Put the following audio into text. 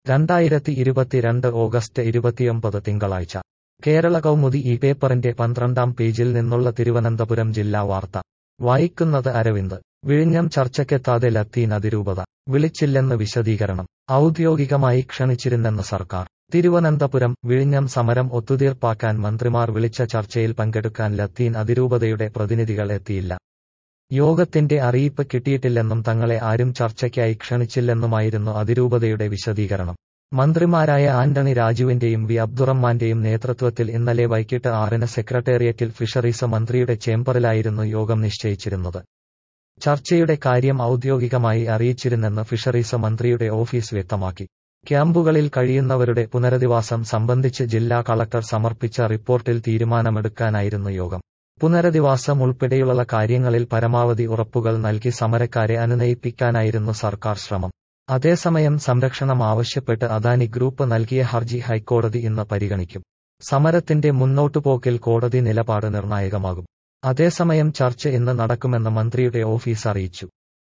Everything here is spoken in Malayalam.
രണ്ടായിരത്തി ഇരുപത്തിരണ്ട് ഓഗസ്റ്റ് ഇരുപത്തിയൊമ്പത് തിങ്കളാഴ്ച കേരള കൗമുദി ഈ പേപ്പറിന്റെ പന്ത്രണ്ടാം പേജിൽ നിന്നുള്ള തിരുവനന്തപുരം ജില്ലാ വാർത്ത വായിക്കുന്നത് അരവിന്ദ് വിഴിഞ്ഞം ചർച്ചയ്ക്കെത്താതെ ലത്തീൻ അതിരൂപത വിളിച്ചില്ലെന്ന് വിശദീകരണം ഔദ്യോഗികമായി ക്ഷണിച്ചിരുന്നെന്ന് സർക്കാർ തിരുവനന്തപുരം വിഴിഞ്ഞം സമരം ഒത്തുതീർപ്പാക്കാൻ മന്ത്രിമാർ വിളിച്ച ചർച്ചയിൽ പങ്കെടുക്കാൻ ലത്തീൻ അതിരൂപതയുടെ പ്രതിനിധികൾ എത്തിയില്ല യോഗത്തിന്റെ അറിയിപ്പ് കിട്ടിയിട്ടില്ലെന്നും തങ്ങളെ ആരും ചർച്ചയ്ക്കായി ക്ഷണിച്ചില്ലെന്നുമായിരുന്നു അതിരൂപതയുടെ വിശദീകരണം മന്ത്രിമാരായ ആന്റണി രാജുവിന്റെയും വി അബ്ദുറഹ്മാന്റെയും നേതൃത്വത്തിൽ ഇന്നലെ വൈകിട്ട് ആറിന് സെക്രട്ടേറിയറ്റിൽ ഫിഷറീസ് മന്ത്രിയുടെ ചേംബറിലായിരുന്നു യോഗം നിശ്ചയിച്ചിരുന്നത് ചർച്ചയുടെ കാര്യം ഔദ്യോഗികമായി അറിയിച്ചിരുന്നെന്ന് ഫിഷറീസ് മന്ത്രിയുടെ ഓഫീസ് വ്യക്തമാക്കി ക്യാമ്പുകളിൽ കഴിയുന്നവരുടെ പുനരധിവാസം സംബന്ധിച്ച് ജില്ലാ കളക്ടർ സമർപ്പിച്ച റിപ്പോർട്ടിൽ തീരുമാനമെടുക്കാനായിരുന്നു യോഗം പുനരധിവാസം ഉൾപ്പെടെയുള്ള കാര്യങ്ങളിൽ പരമാവധി ഉറപ്പുകൾ നൽകി സമരക്കാരെ അനുനയിപ്പിക്കാനായിരുന്നു സർക്കാർ ശ്രമം അതേസമയം സംരക്ഷണം ആവശ്യപ്പെട്ട് അദാനി ഗ്രൂപ്പ് നൽകിയ ഹർജി ഹൈക്കോടതി ഇന്ന് പരിഗണിക്കും സമരത്തിന്റെ മുന്നോട്ടുപോക്കിൽ കോടതി നിലപാട് നിർണായകമാകും അതേസമയം ചർച്ച ഇന്ന് നടക്കുമെന്ന് മന്ത്രിയുടെ ഓഫീസ് അറിയിച്ചു